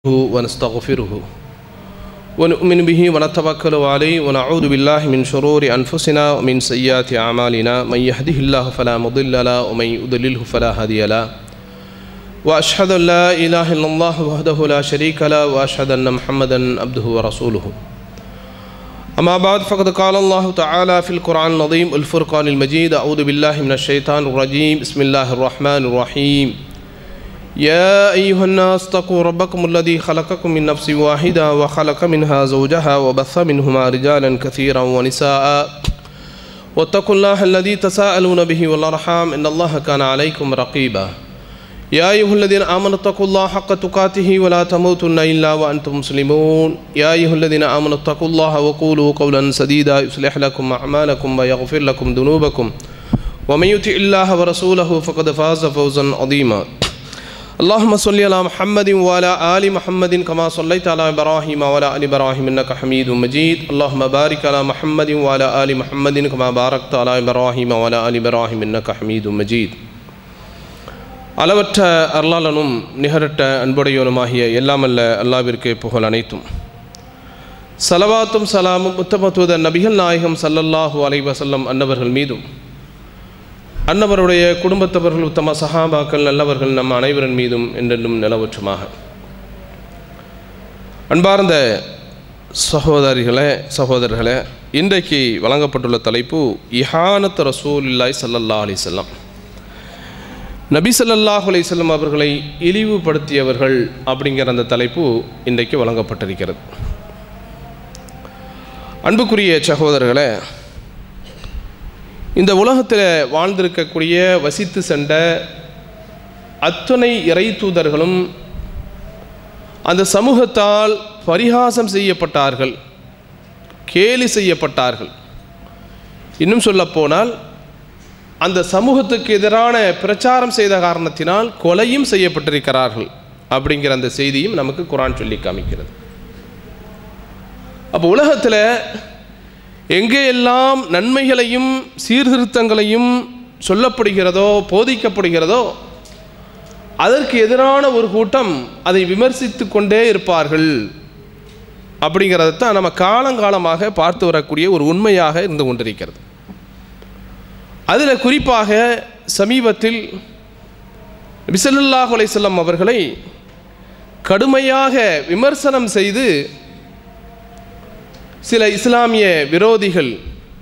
ونستغفره ونؤمن به ونتوكل عليه ونعوذ بالله من شرور أنفسنا ومن سيئات أعمالنا من يهده الله فلا مضل له ومن يضلله فلا هادي له وأشهد أن لا إله إلا الله وحده لا شريك له وأشهد أن محمدا عبده ورسوله أما بعد فقد قال الله تعالى في القرآن العظيم الفرقان المجيد أعوذ بالله من الشيطان الرجيم بسم الله الرحمن الرحيم يا أيها الناس اتقوا ربكم الذي خلقكم من نفس واحدة وخلق منها زوجها وبث منهما رجالا كثيرا ونساء واتقوا الله الذي تساءلون به والأرحام إن الله كان عليكم رقيبا يا أيها الذين آمنوا اتقوا الله حق تقاته ولا تموتن إلا وأنتم مسلمون يا أيها الذين آمنوا اتقوا الله وقولوا قولا سديدا يصلح لكم أعمالكم ويغفر لكم ذنوبكم ومن يطع الله ورسوله فقد فاز فوزا عظيما اللهم صل على محمد وعلى آل محمد كما صليت على إبراهيم وعلى آل إبراهيم إنك حميد مجيد اللهم بارك على محمد وعلى آل محمد كما باركت على إبراهيم وعلى آل إبراهيم إنك حميد مجيد அளவற்ற அருளாளனும் நிகரற்ற அன்புடையவனுமாகிய எல்லாமல்ல அல்லாவிற்கு புகழ் அனைத்தும் சலவாத்தும் சலாமும் உத்தமத்துவத நபிகள் நாயகம் சல்லல்லாஹு அலைவசல்லம் அன்னவர்கள் மீதும் அன்னவருடைய குடும்பத்தவர்கள் உத்தம சஹாபாக்கள் நல்லவர்கள் நம் அனைவரின் மீதும் என்றென்றும் நிலவற்றுமாக அன்பார்ந்த சகோதரிகளே சகோதரர்களே இன்றைக்கு வழங்கப்பட்டுள்ள தலைப்பு இஹானத் ரசூல் இல்லாய் சல்லல்லா அலிசல்லாம் நபி சல்லாஹ் அலிசல்லம் அவர்களை இழிவுபடுத்தியவர்கள் அப்படிங்கிற அந்த தலைப்பு இன்றைக்கு வழங்கப்பட்டிருக்கிறது அன்புக்குரிய சகோதரர்களே இந்த உலகத்தில் வாழ்ந்திருக்கக்கூடிய வசித்து சென்ற அத்தனை இறை தூதர்களும் அந்த சமூகத்தால் பரிகாசம் செய்யப்பட்டார்கள் கேலி செய்யப்பட்டார்கள் இன்னும் சொல்லப்போனால் அந்த சமூகத்துக்கு எதிரான பிரச்சாரம் செய்த காரணத்தினால் கொலையும் செய்யப்பட்டிருக்கிறார்கள் அப்படிங்கிற அந்த செய்தியும் நமக்கு குரான் சொல்லி காமிக்கிறது அப்போ உலகத்தில் எங்கே எல்லாம் நன்மைகளையும் சீர்திருத்தங்களையும் சொல்லப்படுகிறதோ போதிக்கப்படுகிறதோ அதற்கு எதிரான ஒரு கூட்டம் அதை விமர்சித்து கொண்டே இருப்பார்கள் அப்படிங்கிறதான் நம்ம காலங்காலமாக பார்த்து வரக்கூடிய ஒரு உண்மையாக இருந்து கொண்டிருக்கிறது அதில் குறிப்பாக சமீபத்தில் விசலுல்லாஹ் அலைசல்லம் அவர்களை கடுமையாக விமர்சனம் செய்து சில இஸ்லாமிய விரோதிகள்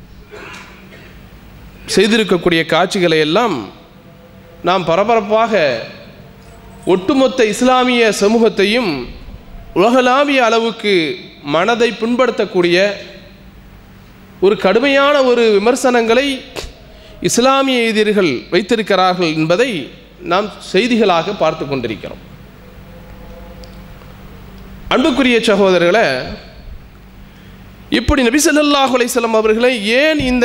செய்திருக்கக்கூடிய காட்சிகளை எல்லாம் நாம் பரபரப்பாக ஒட்டுமொத்த இஸ்லாமிய சமூகத்தையும் உலகளாவிய அளவுக்கு மனதை புண்படுத்தக்கூடிய ஒரு கடுமையான ஒரு விமர்சனங்களை இஸ்லாமிய எதிரிகள் வைத்திருக்கிறார்கள் என்பதை நாம் செய்திகளாக பார்த்து கொண்டிருக்கிறோம் அன்புக்குரிய சகோதரர்களை இப்படி நபி சல்லாஹ் அலையம் அவர்களை ஏன் இந்த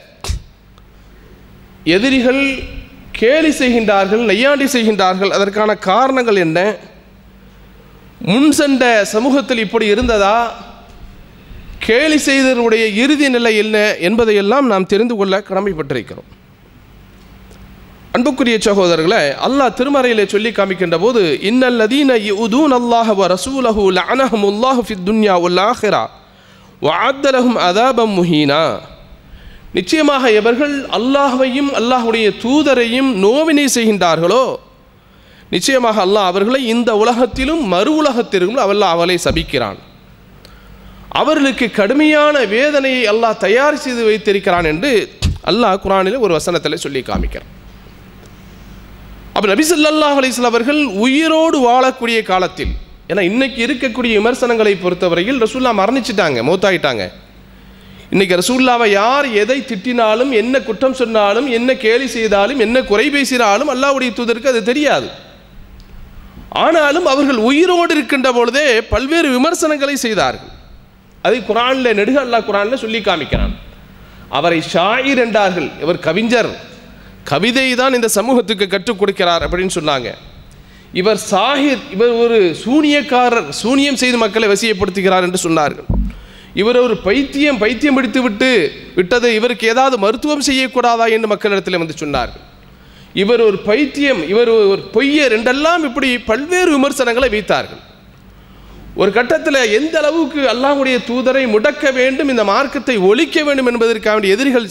எதிரிகள் கேலி செய்கின்றார்கள் நையாண்டி செய்கின்றார்கள் அதற்கான காரணங்கள் என்ன முன் சென்ற சமூகத்தில் இப்படி இருந்ததா கேலி செய்தவருடைய இறுதி நிலை என்ன என்பதையெல்லாம் நாம் தெரிந்து கொள்ள கடமைப்பட்டிருக்கிறோம் அன்புக்குரிய சகோதரர்களை அல்லாஹ் திருமறையிலே சொல்லி காமிக்கின்ற போது இன்னல்லதீன யுதூன் அல்லாஹ் வ ரசூலஹு லஅனஹும் அல்லாஹு ஃபித் துன்யா உல் ஆஹிரா வஅத்தலஹும் அதாபம் முஹீனா நிச்சயமாக எவர்கள் அல்லாஹ்வையும் அல்லாஹுடைய தூதரையும் நோவினை செய்கின்றார்களோ நிச்சயமாக அல்லாஹ் அவர்களை இந்த உலகத்திலும் மறு உலகத்திலும் அவல்ல அவளை சபிக்கிறான் அவர்களுக்கு கடுமையான வேதனையை அல்லாஹ் தயார் செய்து வைத்திருக்கிறான் என்று அல்லாஹ் குரானில் ஒரு வசனத்தில் சொல்லி காமிக்கிறான் அப்போ நபி சொல்லாஹ் அலிஸ்லாம் அவர்கள் உயிரோடு வாழக்கூடிய காலத்தில் ஏன்னா இன்னைக்கு இருக்கக்கூடிய விமர்சனங்களை பொறுத்தவரையில் ரசூல்லா மரணிச்சிட்டாங்க மூத்தாயிட்டாங்க இன்னைக்கு ரசூல்லாவை யார் எதை திட்டினாலும் என்ன குற்றம் சொன்னாலும் என்ன கேலி செய்தாலும் என்ன குறை பேசினாலும் அல்லாவுடைய தூதருக்கு அது தெரியாது ஆனாலும் அவர்கள் உயிரோடு இருக்கின்ற பொழுதே பல்வேறு விமர்சனங்களை செய்தார்கள் அதை குரானில் நெடுக அல்லாஹ் குரானில் சொல்லி காமிக்கிறான் அவரை ஷாயிர் என்றார்கள் இவர் கவிஞர் கவிதை தான் இந்த சமூகத்துக்கு கற்றுக் கொடுக்கிறார் அப்படின்னு சொன்னாங்க இவர் சாஹிர் இவர் ஒரு சூனியக்காரர் சூனியம் செய்து மக்களை வசியப்படுத்துகிறார் என்று சொன்னார்கள் இவர் ஒரு பைத்தியம் பைத்தியம் பிடித்து விட்டு விட்டது இவருக்கு ஏதாவது மருத்துவம் செய்யக்கூடாதா என்று மக்களிடத்தில் வந்து சொன்னார்கள் இவர் ஒரு பைத்தியம் இவர் ஒரு பொய்யர் என்றெல்லாம் இப்படி பல்வேறு விமர்சனங்களை வைத்தார்கள் ஒரு கட்டத்தில் எந்த அளவுக்கு அல்லாஹ்வுடைய தூதரை முடக்க வேண்டும் இந்த மார்க்கத்தை ஒழிக்க வேண்டும் என்பதற்காக வேண்டிய எதிரிகள்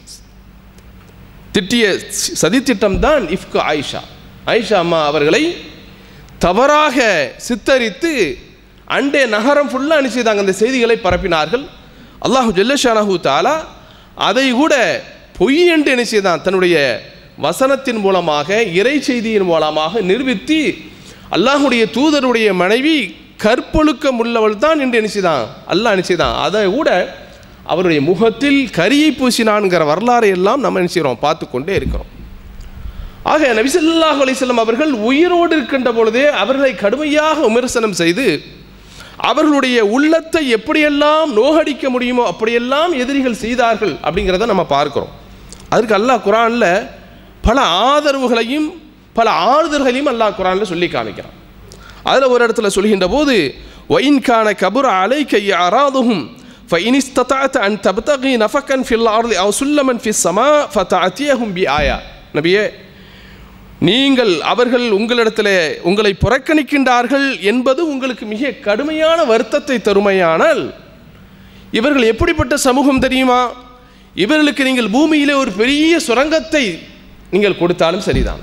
திட்டிய சதித்திட்டம் தான் இஃப்கு ஆயிஷா ஆயிஷா அம்மா அவர்களை தவறாக சித்தரித்து அண்டே நகரம் ஃபுல்லாக அனுப்பிச்சாங்க அந்த செய்திகளை பரப்பினார்கள் அல்லாஹு ஜல்லஷானஹு தாலா அதை கூட பொய் என்று நினைச்சுதான் தன்னுடைய வசனத்தின் மூலமாக இறை செய்தியின் மூலமாக நிரூபித்து அல்லாஹுடைய தூதருடைய மனைவி கற்பொழுக்கம் உள்ளவள் தான் என்று நினைச்சுதான் அல்லாஹ் நினைச்சுதான் அதை கூட அவருடைய முகத்தில் கரியை பூசினான்கிற வரலாறை எல்லாம் நம்ம நினைச்சுக்கிறோம் பார்த்து கொண்டே இருக்கிறோம் ஆக நபிசல்லாஹு அலிஸ்லாம் அவர்கள் உயிரோடு இருக்கின்ற பொழுதே அவர்களை கடுமையாக விமர்சனம் செய்து அவர்களுடைய உள்ளத்தை எப்படியெல்லாம் நோகடிக்க முடியுமோ அப்படியெல்லாம் எதிரிகள் செய்தார்கள் அப்படிங்கிறத நம்ம பார்க்கிறோம் அதற்கு அல்லாஹ் குரானில் பல ஆதரவுகளையும் பல ஆறுதல்களையும் அல்லாஹ் குரானில் சொல்லி காமிக்கிறான் அதில் ஒரு இடத்துல சொல்கின்ற போது ஒயின்கான கபுர் அலை கை அராதுகும் فإن استطعت أن تبتغي نفقا في الأرض أو سلما في السماء فتأتيهم بآية நபியே நீங்கள் அவர்கள் உங்களிடத்தில் உங்களை புறக்கணிக்கின்றார்கள் என்பது உங்களுக்கு மிக கடுமையான வருத்தத்தை தருமையானால் இவர்கள் எப்படிப்பட்ட சமூகம் தெரியுமா இவர்களுக்கு நீங்கள் பூமியிலே ஒரு பெரிய சுரங்கத்தை நீங்கள் கொடுத்தாலும் சரிதான்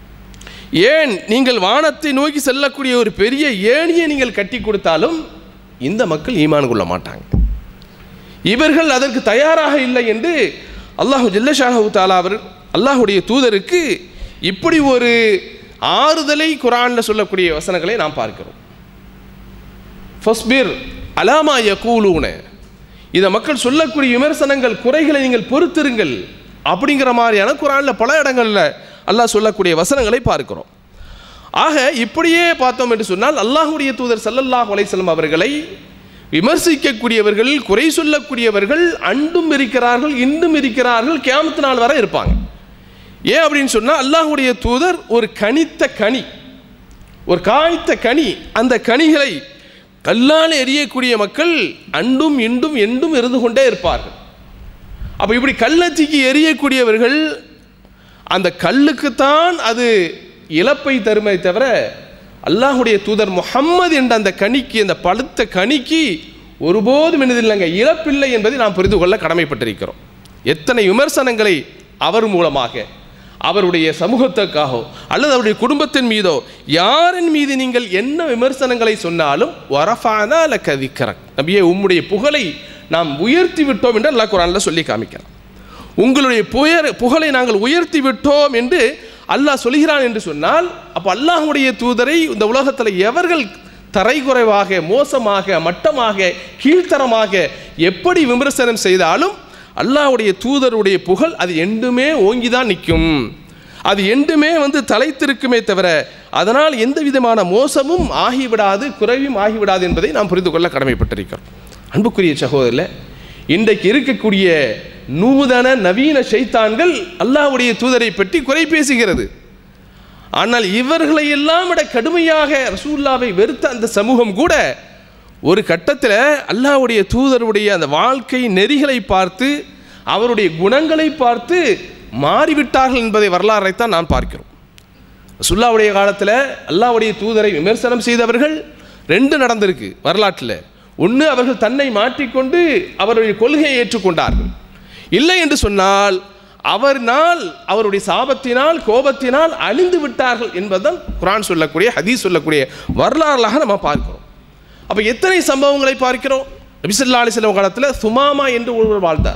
ஏன் நீங்கள் வானத்தை நோக்கி செல்லக்கூடிய ஒரு பெரிய ஏணியை நீங்கள் கட்டி கொடுத்தாலும் இந்த மக்கள் ஈமான் கொள்ள மாட்டாங்க இவர்கள் அதற்கு தயாராக இல்லை என்று அல்லாஹு ஜில்லஷாஹு தாலா அவர் அல்லாஹுடைய தூதருக்கு இப்படி ஒரு ஆறுதலை குரானில் சொல்லக்கூடிய வசனங்களை நாம் பார்க்கிறோம் ஃபஸ்பிர் அலாமா யகூலூன இதை மக்கள் சொல்லக்கூடிய விமர்சனங்கள் குறைகளை நீங்கள் பொறுத்திருங்கள் அப்படிங்கிற மாதிரியான குரானில் பல இடங்களில் அல்லாஹ் சொல்லக்கூடிய வசனங்களை பார்க்கிறோம் ஆக இப்படியே பார்த்தோம் என்று சொன்னால் அல்லாஹுடைய தூதர் சல்லல்லாஹ் அலைசல்லம் அவர்களை விமர்சிக்கக்கூடியவர்கள் குறை சொல்லக்கூடியவர்கள் அண்டும் இருக்கிறார்கள் இன்றும் இருக்கிறார்கள் கியாமத்து நாள் வரை இருப்பாங்க ஏன் அப்படின்னு சொன்னால் அல்லாஹுடைய தூதர் ஒரு கனித்த கனி ஒரு காய்த்த கனி அந்த கனிகளை கல்லால் எரியக்கூடிய மக்கள் அண்டும் இண்டும் எண்டும் இருந்து கொண்டே இருப்பார்கள் அப்போ இப்படி கள்ளச்சிக்கு எரியக்கூடியவர்கள் அந்த கல்லுக்குத்தான் அது இழப்பை தருமே தவிர அல்லாஹுடைய தூதர் முஹம்மது என்ற அந்த கனிக்கு அந்த பழுத்த கனிக்கு ஒருபோதும் என்னதில்லைங்க இழப்பில்லை என்பதை நாம் புரிந்து கொள்ள கடமைப்பட்டிருக்கிறோம் எத்தனை விமர்சனங்களை அவர் மூலமாக அவருடைய சமூகத்துக்காகவோ அல்லது அவருடைய குடும்பத்தின் மீதோ யாரின் மீது நீங்கள் என்ன விமர்சனங்களை சொன்னாலும் வரஃபானா அல்ல கதிக்கிறன் நபியே உம்முடைய புகழை நாம் உயர்த்தி விட்டோம் என்று அல்லாஹ் குரானில் சொல்லி காமிக்கிறோம் உங்களுடைய புயர் புகழை நாங்கள் உயர்த்தி விட்டோம் என்று அல்லாஹ் சொல்கிறான் என்று சொன்னால் அப்போ அல்லாஹுடைய தூதரை இந்த உலகத்தில் எவர்கள் தரைக்குறைவாக மோசமாக மட்டமாக கீழ்த்தரமாக எப்படி விமர்சனம் செய்தாலும் அல்லாஹ்வுடைய தூதருடைய புகழ் அது என்றுமே ஓங்கி தான் நிற்கும் அது என்றுமே வந்து தலைத்திருக்குமே தவிர அதனால் எந்த விதமான மோசமும் ஆகிவிடாது குறைவும் ஆகிவிடாது என்பதை நாம் புரிந்து கொள்ள கடமைப்பட்டிருக்கிறோம் அன்புக்குரிய சகோதரில் இன்றைக்கு இருக்கக்கூடிய நூதன நவீன சைத்தான்கள் அல்லாஹ்வுடைய தூதரை பற்றி குறை பேசுகிறது ஆனால் இவர்களை எல்லாம் விட கடுமையாக ரசூல்லாவை வெறுத்த அந்த சமூகம் கூட ஒரு கட்டத்தில் அல்லாஹ்வுடைய தூதருடைய அந்த வாழ்க்கை நெறிகளை பார்த்து அவருடைய குணங்களை பார்த்து மாறிவிட்டார்கள் என்பதை வரலாறைத்தான் நான் பார்க்கிறோம் ரசூல்லாவுடைய காலத்தில் அல்லாஹ்வுடைய தூதரை விமர்சனம் செய்தவர்கள் ரெண்டு நடந்திருக்கு வரலாற்றில் ஒன்று அவர்கள் தன்னை மாற்றிக்கொண்டு அவருடைய கொள்கையை ஏற்றுக்கொண்டார்கள் இல்லை என்று சொன்னால் அவர்னால் அவருடைய சாபத்தினால் கோபத்தினால் அழிந்து விட்டார்கள் என்பதுதான் குரான் சொல்லக்கூடிய ஹதீஸ் சொல்லக்கூடிய வரலாறுலாக நம்ம பார்க்கிறோம் அப்போ எத்தனை சம்பவங்களை பார்க்கிறோம் நபிசல்லா அலிஸ்லாம் காலத்தில் சுமாமா என்று ஒருவர் வாழ்ந்தார்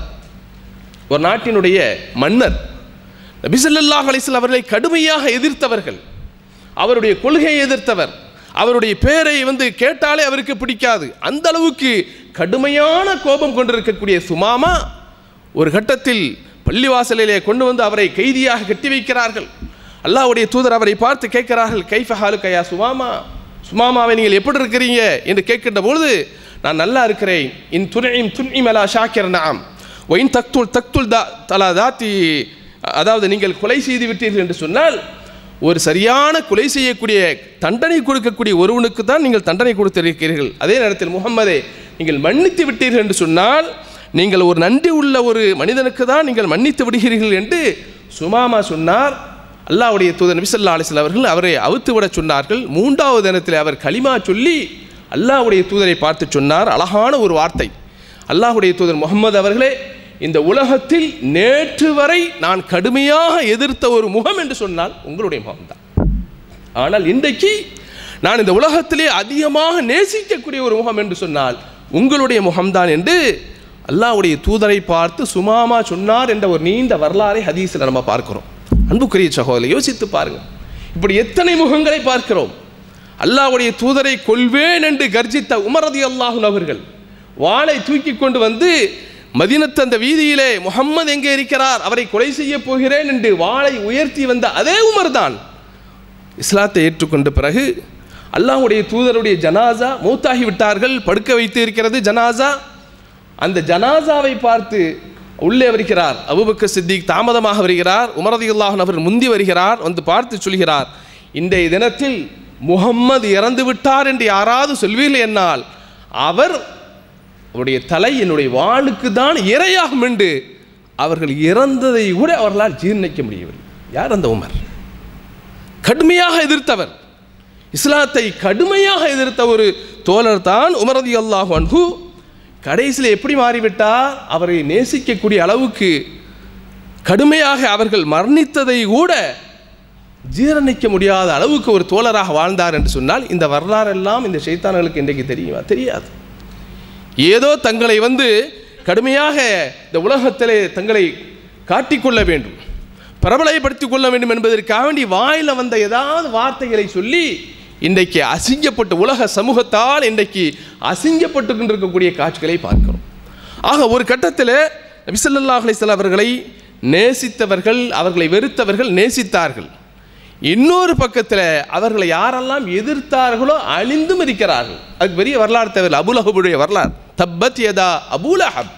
ஒரு நாட்டினுடைய மன்னர் நபிசல்லாஹ் அலிஸ்லாம் அவர்களை கடுமையாக எதிர்த்தவர்கள் அவருடைய கொள்கையை எதிர்த்தவர் அவருடைய பேரை வந்து கேட்டாலே அவருக்கு பிடிக்காது அந்த அளவுக்கு கடுமையான கோபம் கொண்டிருக்கக்கூடிய சுமாமா ஒரு கட்டத்தில் பள்ளிவாசலிலே கொண்டு வந்து அவரை கைதியாக கட்டி வைக்கிறார்கள் அல்லாஹ்வுடைய தூதர் அவரை பார்த்து கேட்கிறார்கள் கைஃப ஹாலுக்கையா சுமாமா சுமாமாவை நீங்கள் எப்படி இருக்கிறீங்க என்று கேட்கின்ற பொழுது நான் நல்லா இருக்கிறேன் இன் துணையும் துணி மலா ஷாக்கிர் நாம் ஒயின் தக்துல் தக்துல் தா தலா தாத்தி அதாவது நீங்கள் கொலை செய்து விட்டீர்கள் என்று சொன்னால் ஒரு சரியான கொலை செய்யக்கூடிய தண்டனை கொடுக்கக்கூடிய ஒருவனுக்கு தான் நீங்கள் தண்டனை கொடுத்திருக்கிறீர்கள் அதே நேரத்தில் முகம்மதே நீங்கள் மன்னித்து விட்டீர்கள் என்று சொன்னால் நீங்கள் ஒரு நன்றி உள்ள ஒரு மனிதனுக்கு தான் நீங்கள் மன்னித்து விடுகிறீர்கள் என்று சுமாமா சொன்னார் அல்லாஹ்வுடைய தூதர் நபிசல்லா அலிஸ்லாம் அவர்கள் அவரை அவுத்து விட சொன்னார்கள் மூன்றாவது தினத்தில் அவர் களிமா சொல்லி அல்லாஹ்வுடைய தூதரை பார்த்து சொன்னார் அழகான ஒரு வார்த்தை அல்லாஹ்வுடைய தூதர் முகமது அவர்களே இந்த உலகத்தில் நேற்று வரை நான் கடுமையாக எதிர்த்த ஒரு முகம் என்று சொன்னால் உங்களுடைய முகம்தான் ஆனால் இன்றைக்கு நான் இந்த உலகத்திலே அதிகமாக நேசிக்கக்கூடிய ஒரு முகம் என்று சொன்னால் உங்களுடைய முகம்தான் என்று அல்லாஹ்வுடைய தூதரை பார்த்து சுமாமா சொன்னார் என்ற ஒரு நீண்ட வரலாறை ஹதீஸில் நம்ம பார்க்கிறோம் அன்புக்குரிய சகோதரி யோசித்து பாருங்க இப்படி எத்தனை முகங்களை பார்க்கிறோம் அல்லாஹ்வுடைய தூதரை கொல்வேன் என்று கர்ஜித்த உமரதி அல்லாஹுன் அவர்கள் வாளை தூக்கி கொண்டு வந்து மதினத்து அந்த வீதியிலே முகம்மது எங்கே இருக்கிறார் அவரை கொலை செய்ய போகிறேன் என்று வாளை உயர்த்தி வந்த அதே உமர் தான் இஸ்லாத்தை ஏற்றுக்கொண்ட பிறகு அல்லாஹ்வுடைய தூதருடைய ஜனாசா மூத்தாகி விட்டார்கள் படுக்க வைத்து இருக்கிறது ஜனாசா அந்த ஜனாசாவை பார்த்து உள்ளே வருகிறார் அபுபக்கர் சித்திக் தாமதமாக வருகிறார் உமரதி அல்லாஹன் அவர் முந்தி வருகிறார் வந்து பார்த்து சொல்கிறார் இன்றைய தினத்தில் முகம்மது இறந்து விட்டார் என்று யாராவது சொல்வீர்கள் என்னால் அவர் அவருடைய தலை என்னுடைய வாளுக்கு தான் இரையாகும் என்று அவர்கள் இறந்ததை கூட அவர்களால் ஜீர்ணிக்க முடியவில்லை யார் அந்த உமர் கடுமையாக எதிர்த்தவர் இஸ்லாத்தை கடுமையாக எதிர்த்த ஒரு தோழர் தான் உமரதி அல்லாஹ் அன்ஹு கடைசியில் எப்படி மாறிவிட்டார் அவரை நேசிக்கக்கூடிய அளவுக்கு கடுமையாக அவர்கள் மரணித்ததை கூட ஜீரணிக்க முடியாத அளவுக்கு ஒரு தோழராக வாழ்ந்தார் என்று சொன்னால் இந்த வரலாறெல்லாம் இந்த சைத்தான்களுக்கு இன்றைக்கு தெரியுமா தெரியாது ஏதோ தங்களை வந்து கடுமையாக இந்த உலகத்திலே தங்களை காட்டிக்கொள்ள வேண்டும் பிரபலப்படுத்திக் கொள்ள வேண்டும் என்பதற்காக வேண்டி வாயில் வந்த ஏதாவது வார்த்தைகளை சொல்லி இன்றைக்கு அசிங்கப்பட்டு உலக சமூகத்தால் இன்றைக்கு அசிங்கப்பட்டு கொண்டிருக்கக்கூடிய காட்சிகளை பார்க்கிறோம் ஆக ஒரு கட்டத்தில் நபிசல்லாஹ் அலிஸ்லாம் அவர்களை நேசித்தவர்கள் அவர்களை வெறுத்தவர்கள் நேசித்தார்கள் இன்னொரு பக்கத்தில் அவர்களை யாரெல்லாம் எதிர்த்தார்களோ அழிந்தும் இருக்கிறார்கள் அதுக்கு பெரிய வரலாறு தேவையில்லை அபுலஹபுடைய வரலாறு தப்பத் யதா அபுலஹப்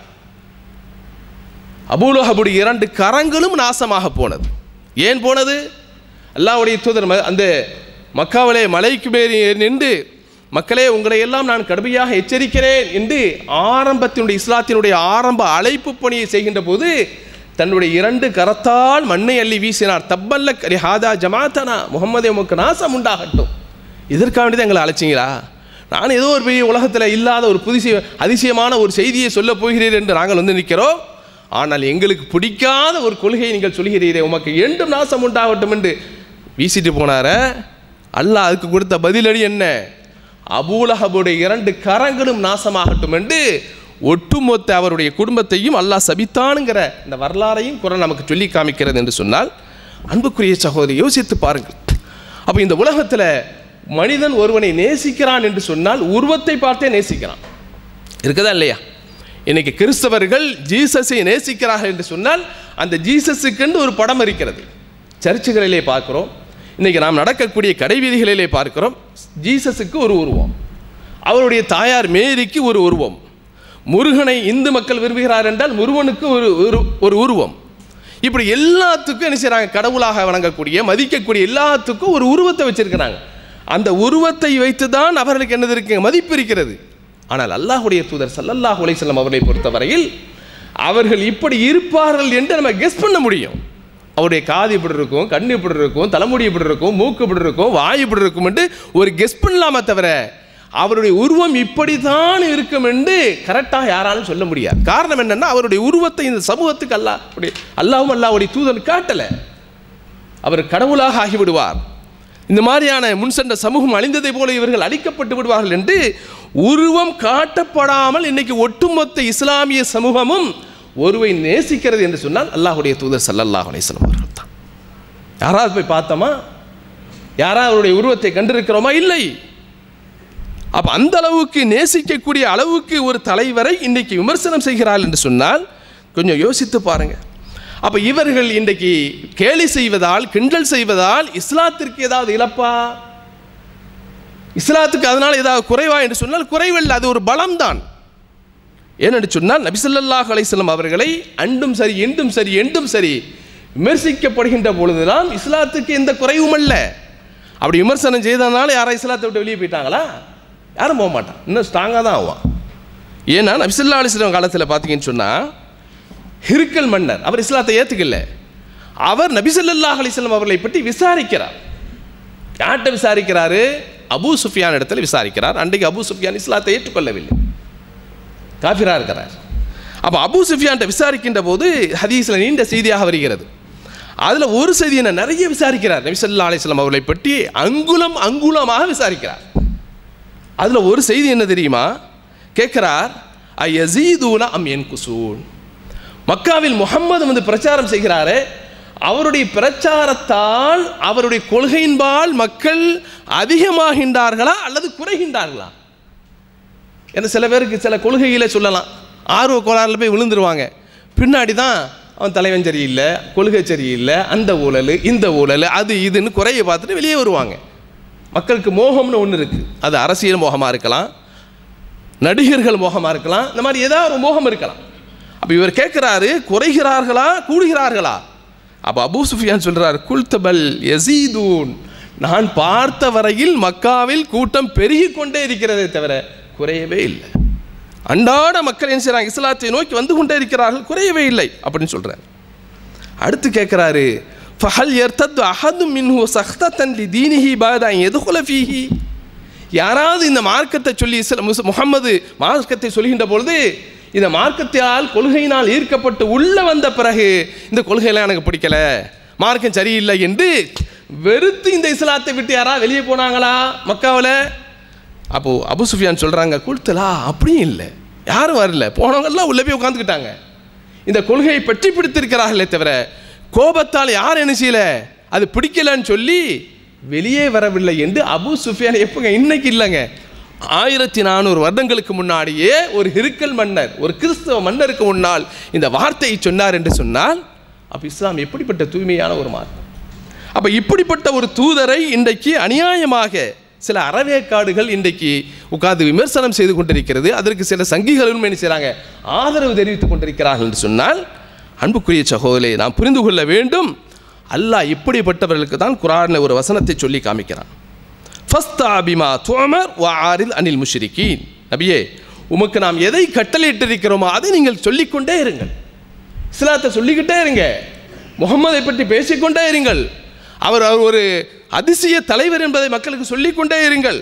அபூலஹபுடைய இரண்டு கரங்களும் நாசமாக போனது ஏன் போனது அல்லாஹ்வுடைய தூதர் ம- அந்த மக்காவிலே மலைக்கு மேறி நின்று மக்களே உங்களை எல்லாம் நான் கடுமையாக எச்சரிக்கிறேன் என்று ஆரம்பத்தினுடைய இஸ்லாத்தினுடைய ஆரம்ப அழைப்பு பணியை செய்கின்ற போது தன்னுடைய இரண்டு கரத்தால் மண்ணை அள்ளி வீசினார் தப்பல்ல ஹாதா ஜமாத்தனா முகமது உமக்கு நாசம் உண்டாகட்டும் இதற்காக வேண்டி தான் எங்களை அழைச்சிங்களா நான் ஏதோ ஒரு பெரிய உலகத்தில் இல்லாத ஒரு புதிய அதிசயமான ஒரு செய்தியை சொல்லப் போகிறீர் என்று நாங்கள் வந்து நிற்கிறோம் ஆனால் எங்களுக்கு பிடிக்காத ஒரு கொள்கையை நீங்கள் சொல்கிறீரே உமக்கு என்றும் நாசம் உண்டாகட்டும் என்று வீசிட்டு போனார அல்லாஹ் அதுக்கு கொடுத்த பதிலடி என்ன அபூலஹபுடைய இரண்டு கரங்களும் நாசமாகட்டும் என்று ஒட்டுமொத்த அவருடைய குடும்பத்தையும் அல்லாஹ் சபித்தானுங்கிற இந்த வரலாறையும் குரல் நமக்கு சொல்லி காமிக்கிறது என்று சொன்னால் அன்புக்குரிய சகோதரி யோசித்து பாருங்கள் அப்போ இந்த உலகத்தில் மனிதன் ஒருவனை நேசிக்கிறான் என்று சொன்னால் உருவத்தை பார்த்தே நேசிக்கிறான் இருக்குதா இல்லையா இன்னைக்கு கிறிஸ்தவர்கள் ஜீசஸை நேசிக்கிறார்கள் என்று சொன்னால் அந்த ஜீசஸுக்கென்று ஒரு படம் இருக்கிறது சர்ச்சுகளிலே பார்க்கிறோம் இன்னைக்கு நாம் நடக்கக்கூடிய கடைவீதிகளிலே பார்க்கிறோம் ஜீசஸுக்கு ஒரு உருவம் அவருடைய தாயார் மேரிக்கு ஒரு உருவம் முருகனை இந்து மக்கள் விரும்புகிறார் என்றால் முருகனுக்கு ஒரு ஒரு- ஒரு உருவம் இப்படி எல்லாத்துக்கும் என்ன செய்றாங்க கடவுளாக வணங்கக்கூடிய மதிக்கக்கூடிய எல்லாத்துக்கும் ஒரு உருவத்தை வச்சிருக்கிறாங்க அந்த உருவத்தை வைத்து தான் அவர்களுக்கு என்னது இருக்கு மதிப்பு இருக்கிறது ஆனால் அல்லாஹ்வுடைய தூதர் ஸல்லல்லாஹு அலைஹி வஸல்லம் அவர்களை பொறுத்தவரையில் அவர்கள் இப்படி இருப்பார்கள் என்று நம்ம கெஸ் பண்ண முடியும் அவருடைய காது இப்படி இருக்கும் கண் இப்படி இருக்கும் தலைமுடி இப்படி இருக்கும் மூக்கு இப்படி இருக்கும் வாய் இப்படி இருக்கும் என்று ஒரு கெஸ் பண்ணலாமே தவிர அவருடைய உருவம் இப்படித்தான் இருக்கும் என்று கரெக்டாக யாராலும் சொல்ல முடியாது காரணம் என்னன்னா அவருடைய உருவத்தை இந்த சமூகத்துக்கு அல்லாஹ் அப்படி அல்லாவும் அல்லாவுடைய தூதன் காட்டலை அவர் கடவுளாக ஆகிவிடுவார் இந்த மாதிரியான முன் சென்ற சமூகம் அழிந்ததை போல இவர்கள் அழிக்கப்பட்டு விடுவார்கள் என்று உருவம் காட்டப்படாமல் இன்னைக்கு ஒட்டுமொத்த இஸ்லாமிய சமூகமும் ஒருவை நேசிக்கிறது என்று சொன்னால் அல்லாஹ்வுடைய தூதர் ஸல்லல்லாஹு அலைஹி வஸல்லம் அவர்கள் தான் யாராவது போய் பார்த்தோமா யாராவது அவருடைய உருவத்தை கண்டிருக்கிறோமா இல்லை அப்ப அந்த அளவுக்கு நேசிக்கக்கூடிய அளவுக்கு ஒரு தலைவரை இன்னைக்கு விமர்சனம் செய்கிறார்கள் என்று சொன்னால் கொஞ்சம் யோசித்து பாருங்க அப்ப இவர்கள் இன்றைக்கு கேலி செய்வதால் கிண்டல் செய்வதால் இஸ்லாத்திற்கு ஏதாவது இழப்பா இஸ்லாத்துக்கு அதனால் ஏதாவது குறைவா என்று சொன்னால் குறைவில்லை அது ஒரு பலம்தான் ஏனென்று சொன்னால் நபிசல்லாஹ் அலைஹிஸ்ஸலாம் அவர்களை அண்டும் சரி என்றும் சரி என்றும் சரி விமர்சிக்கப்படுகின்ற பொழுதுதான் இஸ்லாத்துக்கு எந்த குறைவும் அல்ல அப்படி விமர்சனம் செய்ததுனால யாரா இஸ்லாத்தை விட்டு வெளியே போயிட்டாங்களா யாரும் போக மாட்டான் இன்னும் ஸ்ட்ராங்காக தான் ஆவான் ஏன்னா நபிசல்லா அலிஸ்லாம் காலத்தில் பார்த்தீங்கன்னு சொன்னால் ஹிருக்கல் மன்னர் அவர் இஸ்லாத்தை ஏற்றுக்கல அவர் நபிசல்லாஹ் அலிஸ்லாம் அவர்களை பற்றி விசாரிக்கிறார் யார்கிட்ட விசாரிக்கிறாரு அபூ சுஃபியான் இடத்துல விசாரிக்கிறார் அன்றைக்கு அபூ சுஃபியான் இஸ்லாத்தை ஏற்றுக்கொள்ளவில்லை காஃபிரா இருக்கிறார் அப்போ அபூ சுஃபியான்ட்ட விசாரிக்கின்ற போது ஹதீஸில் நீண்ட செய்தியாக வருகிறது அதில் ஒரு செய்தி என்ன நிறைய விசாரிக்கிறார் நபி ஸல்லல்லாஹு அலைஹி வஸல்லம் அவர்களை பற்றி அங்குலம் அங்குலமாக விசாரிக்கிறார் அதில் ஒரு செய்தி என்ன தெரியுமா கேட்கிறார் ஐயசீதூன அம் என் குசூன் மக்காவில் முகம்மது வந்து பிரச்சாரம் செய்கிறாரே அவருடைய பிரச்சாரத்தால் அவருடைய கொள்கையின்பால் மக்கள் அதிகமாகின்றார்களா அல்லது குறைகின்றார்களா ஏன்னா சில பேருக்கு சில கொள்கையில சொல்லலாம் ஆர்வ கோளாறுல போய் விழுந்துருவாங்க பின்னாடி தான் அவன் தலைவன் சரியில்லை கொள்கை சரியில்லை அந்த ஊழல் இந்த ஊழல் அது இதுன்னு குறைய பார்த்துட்டு வெளியே வருவாங்க மக்களுக்கு மோகம்னு ஒன்று இருக்குது அது அரசியல் மோகமாக இருக்கலாம் நடிகர்கள் மோகமாக இருக்கலாம் இந்த மாதிரி ஏதாவது ஒரு மோகம் இருக்கலாம் அப்போ இவர் கேட்குறாரு குறைகிறார்களா கூடுகிறார்களா அப்போ அபூ சுஃபியான் சொல்கிறார் குல்தபல் யசீதூன் நான் பார்த்த வரையில் மக்காவில் கூட்டம் பெருகிக் கொண்டே இருக்கிறதே தவிர குறையவே இல்லை அன்றாட மக்கள் என்ன செய்கிறாங்க இஸ்லாத்தை நோக்கி வந்து கொண்டே இருக்கிறார்கள் குறையவே இல்லை அப்படின்னு சொல்கிறார் அடுத்து கேட்குறாரு ஃபஹல் எர்த்தத் அஹது மின்ஹு சஹ்தத்தன் லி தீனிஹி பாதா எதுகுல ஃபீஹி யாராவது இந்த மார்க்கத்தை சொல்லி இஸ்ல முஸ் முகம்மது மார்க்கத்தை சொல்கின்ற பொழுது இந்த மார்க்கத்தால் கொள்கையினால் ஈர்க்கப்பட்டு உள்ளே வந்த பிறகு இந்த கொள்கையெல்லாம் எனக்கு பிடிக்கல மார்க்கம் சரியில்லை என்று வெறுத்து இந்த இஸ்லாத்தை விட்டு யாராவது வெளியே போனாங்களா மக்காவில் அப்போது அபு சுஃபியான் சொல்கிறாங்க கொடுத்தலா அப்படியும் இல்லை யாரும் வரல போனவங்கெல்லாம் உள்ளே போய் உட்காந்துக்கிட்டாங்க இந்த கொள்கையை பற்றி பிடித்திருக்கிறார்களே தவிர கோபத்தால் யார் என்ன செய்யல அது பிடிக்கலன்னு சொல்லி வெளியே வரவில்லை என்று அபு சுஃபியான் எப்போங்க இன்னைக்கு இல்லைங்க ஆயிரத்தி நானூறு வருடங்களுக்கு முன்னாடியே ஒரு ஹிருக்கல் மன்னர் ஒரு கிறிஸ்தவ மன்னருக்கு முன்னால் இந்த வார்த்தையை சொன்னார் என்று சொன்னால் அப்போ இஸ்லாம் எப்படிப்பட்ட தூய்மையான ஒரு மார்க்கம் அப்போ இப்படிப்பட்ட ஒரு தூதரை இன்றைக்கு அநியாயமாக சில அறவேக்காடுகள் இன்றைக்கு உட்கார்ந்து விமர்சனம் செய்து கொண்டிருக்கிறது அதற்கு சில சங்கிகளும் என்ன செய்கிறாங்க ஆதரவு தெரிவித்துக் கொண்டிருக்கிறார்கள் என்று சொன்னால் அன்புக்குரிய சகோதரே நாம் புரிந்து கொள்ள வேண்டும் அல்லாஹ் இப்படிப்பட்டவர்களுக்கு தான் குரானில் ஒரு வசனத்தை சொல்லி காமிக்கிறான் ஃபஸ்தாபிமா துவமர் வாரில் அனில் முஷ்ரிகீன் நபியே உமக்கு நாம் எதை கட்டளையிட்டிருக்கிறோமோ அதை நீங்கள் சொல்லிக்கொண்டே இருங்கள் இஸ்லாத்தை சொல்லிக்கிட்டே இருங்க முகம்மதை பற்றி பேசிக்கொண்டே இருங்கள் அவர் அவர் ஒரு அதிசய தலைவர் என்பதை மக்களுக்கு சொல்லிக்கொண்டே இருங்கள்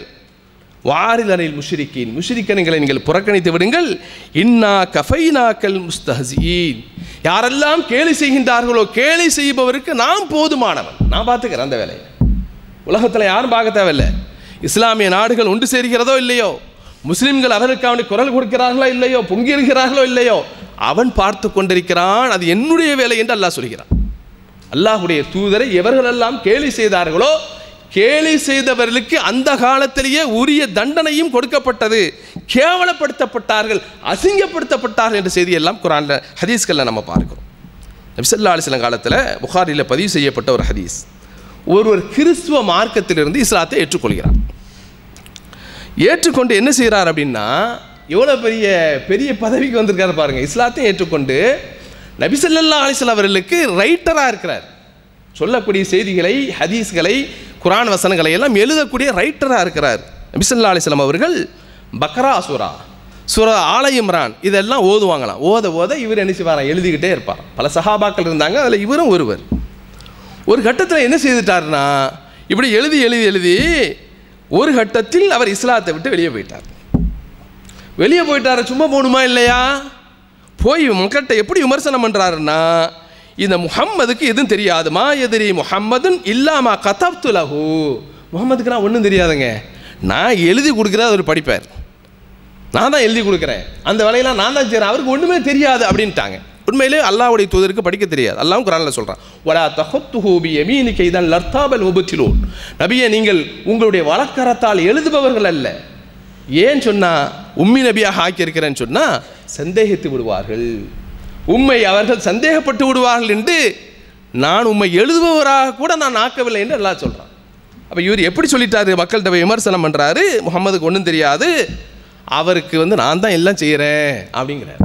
வாரில் அனில் முஷ்ரிக்கீன் முஷ்ரிக்கனுங்களை நீங்கள் புறக்கணித்து விடுங்கள் இன்னா கஃபைனாக்கல் முஸ்தஹசீன் யாரெல்லாம் கேலி செய்கின்றார்களோ கேலி செய்பவருக்கு நாம் போதுமானவன் நான் பார்த்துக்கிறேன் அந்த வேலையை உலகத்தில் யாரும் பார்க்க தேவையில்லை இஸ்லாமிய நாடுகள் ஒன்று சேர்கிறதோ இல்லையோ முஸ்லிம்கள் அவருக்காக குரல் கொடுக்கிறார்களோ இல்லையோ பொங்கி இருக்கிறார்களோ இல்லையோ அவன் பார்த்து கொண்டிருக்கிறான் அது என்னுடைய வேலை என்று அல்லாஹ் சொல்கிறான் அல்லாஹுடைய தூதரை எவர்களெல்லாம் கேலி செய்தார்களோ கேலி செய்தவர்களுக்கு அந்த காலத்திலேயே உரிய தண்டனையும் கொடுக்கப்பட்டது கேவலப்படுத்தப்பட்டார்கள் அசிங்கப்படுத்தப்பட்டார்கள் என்ற செய்தியெல்லாம் குரானில் ஹதீஸ்களில் நம்ம பார்க்கிறோம் நபிசல்லா அலிஸ்லாம் காலத்தில் புகாரில் பதிவு செய்யப்பட்ட ஒரு ஹதீஸ் ஒருவர் கிறிஸ்துவ மார்க்கத்திலிருந்து இஸ்லாத்தை ஏற்றுக்கொள்கிறார் ஏற்றுக்கொண்டு என்ன செய்கிறார் அப்படின்னா எவ்வளோ பெரிய பெரிய பதவிக்கு வந்திருக்காரு பாருங்க இஸ்லாத்தையும் ஏற்றுக்கொண்டு நபிசல்லா அலிஸ்லாம் அவர்களுக்கு ரைட்டராக இருக்கிறார் சொல்லக்கூடிய செய்திகளை ஹதீஸ்களை குரான் வசனங்களை எல்லாம் எழுதக்கூடிய ரைட்டராக இருக்கிறார் நபிசல்லா அலிஸ்லாம் அவர்கள் பக்ரா சுரா சுரா ஆல இம்ரான் இதெல்லாம் ஓதுவாங்களாம் ஓத ஓத இவர் என்ன செய்வாராம் எழுதிக்கிட்டே இருப்பார் பல சஹாபாக்கள் இருந்தாங்க அதில் இவரும் ஒருவர் ஒரு கட்டத்தில் என்ன செய்துட்டார்னா இப்படி எழுதி எழுதி எழுதி ஒரு கட்டத்தில் அவர் இஸ்லாத்தை விட்டு வெளியே போயிட்டார் வெளியே போயிட்டாரு சும்மா போகணுமா இல்லையா போய் மக்கள்கிட்ட எப்படி விமர்சனம் பண்ணுறாருன்னா இந்த முஹம்மதுக்கு எதுவும் தெரியாதுமா எதிரி முஹம்மதுன் இல்லாமா கதப்து லஹு முகம்மதுக்கு நான் ஒன்றும் தெரியாதுங்க நான் எழுதி கொடுக்குறேன் அவர் படிப்பார் நான் தான் எழுதி கொடுக்குறேன் அந்த வேலையெல்லாம் நான் தான் செய்கிறேன் அவருக்கு ஒன்றுமே தெரியாது அப்படின்ட்டாங்க உண்மையிலே அல்லாஹ்வுடைய தூதருக்கு படிக்க தெரியாது அல்லாஹ் குரானில் சொல்கிறான் ஒலா தஹத்துஹு பி யமீனிக இதான் லர்தாபல் முபத்திலூன் நபியே நீங்கள் உங்களுடைய வழக்கரத்தால் எழுதுபவர்கள் அல்ல ஏன் சொன்னா உம்மி நபியாக ஆக்கியிருக்கிறேன்னு சொன்னால் சந்தேகித்து விடுவார்கள் உம்மை அவர்கள் சந்தேகப்பட்டு விடுவார்கள் என்று நான் உம்மை எழுதுபவராக கூட நான் ஆக்கவில்லை என்று எல்லாம் சொல்கிறான் அப்போ இவர் எப்படி சொல்லிட்டாரு மக்கள்கிட்ட போய் விமர்சனம் பண்ணுறாரு முகமதுக்கு ஒன்றும் தெரியாது அவருக்கு வந்து நான் தான் எல்லாம் செய்கிறேன் அப்படிங்கிறார்